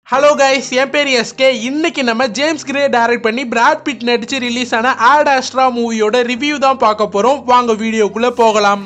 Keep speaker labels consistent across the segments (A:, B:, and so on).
A: Hello guys என் பேர் SK இன்னைக்கு நம்ம ஜேம்ஸ் கிரே டைரக்ட் பண்ணி பிராட் பிட் நடிச்சு ரிலீஸ் ஆன ஆட் ஆஸ்ட்ரா மூவியோட ரிவ்யூ தான் பார்க்க போறோம் வாங்க வீடியோக்குள்ள போகலாம்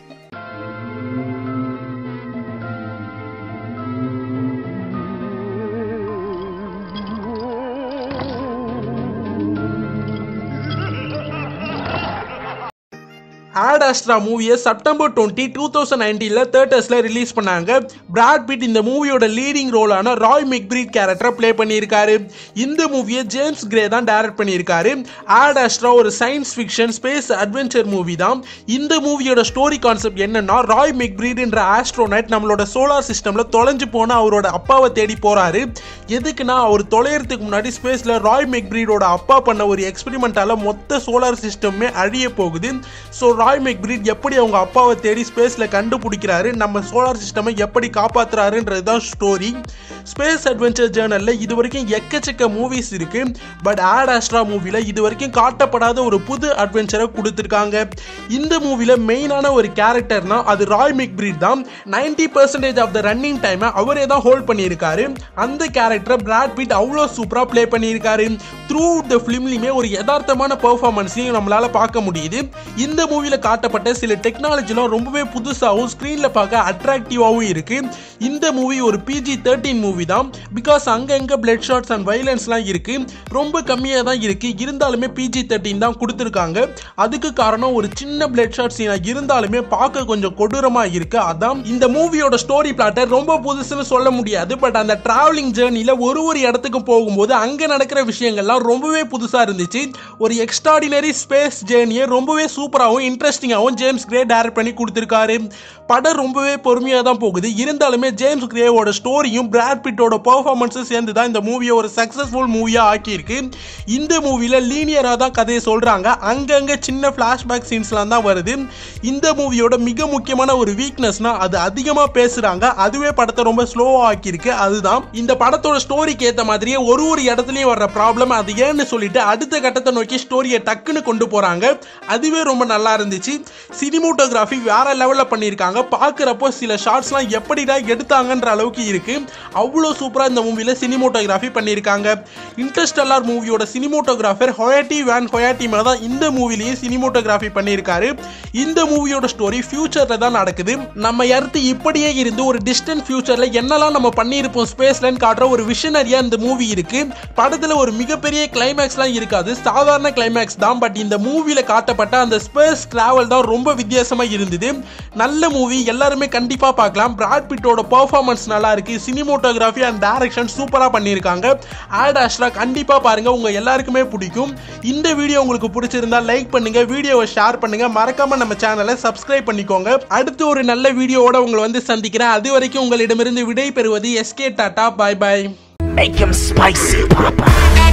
A: ஆட் ஆஸ்ட்ரா மூவியை செப்டம்பர் டுவெண்ட்டி டூ தௌசண்ட் நைன்டீனில் தேட்டர்ஸில் ரிலீஸ் பண்ணாங்க பிராட் பிட் இந்த மூவியோட லீடிங் ரோலான ராய் மெக்பிரீட் கேரக்டரை ப்ளே பண்ணியிருக்காரு இந்த மூவியை ஜேம்ஸ் கிரே தான் டைரக்ட் பண்ணியிருக்காரு ஆட் ஆஸ்ட்ரா ஒரு science fiction space adventure movie தான் இந்த மூவியோட ஸ்டோரி கான்செப்ட் என்னன்னா ராய் மெக்பிரீட்ன்ற ஆஸ்ட்ரோனைட் நம்மளோட சோலார் சிஸ்டமில் தொலைஞ்சு போன அவரோட அப்பாவை தேடி போகிறாரு எதுக்குன்னா அவர் தொலைகிறதுக்கு முன்னாடி ஸ்பேஸில் ராய் மெக்பிரீடோட அப்பா பண்ண ஒரு எக்ஸ்பெரிமெண்ட்டால் மொத்த சோலார் சிஸ்டமே அழிய போகுது ஸோ ராய் மெக்பிரீட் எப்படி அவங்க அப்பாவை தேடி ஸ்பேஸில் கண்டுபிடிக்கிறாரு நம்ம சோலார் சிஸ்டமை எப்படி காப்பாற்றுறாருன்றது தான் ஸ்டோரி ஸ்பேஸ் அட்வென்ச்சர் ஜேர்னலில் இது வரைக்கும் எக்கச்சக்க மூவிஸ் இருக்கு பட் ஆட் ஆஸ்ட்ரா மூவியில் இது வரைக்கும் காட்டப்படாத ஒரு புது அட்வென்ச்சரை கொடுத்துருக்காங்க இந்த மூவியில் மெயினான ஒரு கேரக்டர்னா அது ராய் மெக்பிரீட் தான் ninety percentage of the running டைமை அவரே தான் ஹோல்ட் பண்ணியிருக்காரு அந்த கேரக்டரை பிராட் பிட் அவ்வளோ சூப்பராக ப்ளே பண்ணியிருக்காரு த்ரூ த ஃபிலிம்லையுமே ஒரு யதார்த்தமான பெர்ஃபார்மன்ஸையும் நம்மளால பார்க்க முடியுது இந்த மூவியில் காட்டப்பட்ட சில டெக்னாலஜிலாம் ரொம்பவே புதுசாகவும் ஸ்க்ரீனில் பார்க்க அட்ராக்டிவாகவும் இருக்கு இந்த மூவி ஒரு பிஜி தேர்ட்டீன் மூவி தான் பிகாஸ் அங்கங்கே பிளட் ஷாட்ஸ் அண்ட் வைலன்ஸ்லாம் இருக்கு ரொம்ப கம்மியாக தான் இருக்கு இருந்தாலுமே பிஜி தேர்ட்டீன் தான் கொடுத்துருக்காங்க அதுக்கு காரணம் ஒரு சின்ன பிளட் ஷாட் சீனாக இருந்தாலுமே பார்க்க கொஞ்சம் கொடூரமாக இருக்கு அதான் இந்த மூவியோட ஸ்டோரி பிளாட்டை ரொம்ப புதுசுன்னு சொல்ல முடியாது பட் அந்த டிராவலிங் ஜேர்னியில் ஒரு ஒரு இடத்துக்கு போகும்போது அங்கே நடக்கிற விஷயங்கள்லாம் ரொம்பவே புதுசாக இருந்துச்சு ஒரு எக்ஸ்ட்ராடினரி ஸ்பேஸ் ஜேர்னியை ரொம்பவே சூப்பராகவும் இன்ட்ரெஸ்டிங்காகவும் ஜேம்ஸ் கிரே டைரக்ட் பண்ணி கொடுத்துருக்காரு படம் ரொம்பவே பொறுமையாக தான் போகுது இருந்தாலுமே ஜேம்ஸ் கிரேவோட ஸ்டோரியும் பிராட் பிட்டோட பர்ஃபார்மன்ஸும் சேர்ந்து தான் இந்த மூவியை ஒரு சக்ஸஸ்ஃபுல் மூவியாக ஆக்கியிருக்கு இந்த மூவியில் லீனியராக தான் கதையை சொல்கிறாங்க அங்கங்கே சின்ன ஃப்ளாஷ்பேக் சீன்ஸ்லாம் தான் வருது இந்த மூவியோட மிக முக்கியமான ஒரு வீக்னஸ்னா அது அதிகமாக பேசுகிறாங்க அதுவே படத்தை ரொம்ப ஸ்லோவாக ஆக்கியிருக்கு அதுதான் இந்த படத்தோட ஸ்டோரிக்கு ஏற்ற மாதிரியே ஒரு ஒரு இடத்துலையும் வர்ற ப்ராப்ளம் அது ஏன்னு சொல்லிட்டு அடுத்த கட்டத்தை நோக்கி ஸ்டோரியை டக்குன்னு கொண்டு போகிறாங்க அதுவே ரொம்ப நல்லா இருந்துச்சு சினிமோட்டோகிராஃபி வேற லெவலில் பண்ணியிருக்காங்க பார்க்குறப்போ சில ஷார்ட்ஸ்லாம் எப்படிடா எடுத்தாங்கன்ற அளவுக்கு இருக்கு அவ்வளோ சூப்பராக இந்த மூவியில் சினிமோட்டோகிராஃபி பண்ணியிருக்காங்க இன்டர்ஸ்டெல்லார் மூவியோட சினிமோட்டோகிராஃபர் ஹொயாட்டி வேன் ஹொயாட்டி மேலே தான் இந்த மூவிலையும் சினிமோட்டோகிராஃபி பண்ணியிருக்காரு இந்த மூவியோட ஸ்டோரி ஃபியூச்சரில் தான் நடக்குது நம்ம எர்த்து இப்படியே இருந்து ஒரு டிஸ்டன்ட் ஃபியூச்சரில் என்னெல்லாம் நம்ம பண்ணியிருப்போம் ஸ்பேஸ்லன்னு காட்டுற ஒரு விஷனரியாக இந்த மூவி இருக்கு படத்தில் ஒரு மிகப்பெரிய கிளைமேக்ஸ்லாம் இருக்காது சாதாரண கிளைமேக்ஸ் தான் பட் இந்த மூவியில் காட்டப்பட்ட அந்த ஸ்பேஸ் டிராவல் தான் ரொம்ப வித்தியாசமாக இருந்தது நல்ல மூவி எல்லாருமே கண்டிப்பாக பார்க்கலாம் பிராட் பிட்டோட பர்ஃபார்மன்ஸ் நல்லா இருக்கு சினிமோட்டோகிராஃபி அண்ட் டைரக்ஷன் சூப்பராக பண்ணியிருக்காங்க ஆட் ஆஸ்ட்ரா கண்டிப்பாக பாருங்க உங்க எல்லாருக்குமே பிடிக்கும் இந்த வீடியோ உங்களுக்கு பிடிச்சிருந்தா லைக் பண்ணுங்க வீடியோவை ஷேர் பண்ணுங்க மறக்காம நம்ம சேனலை சப்ஸ்கிரைப் பண்ணிக்கோங்க அடுத்து ஒரு நல்ல வீடியோவோட உங்களை வந்து சந்திக்கிறேன் அது வரைக்கும் உங்களிடமிருந்து விடை பெறுவது SK tata bye bye
B: Make him spicy, Papa.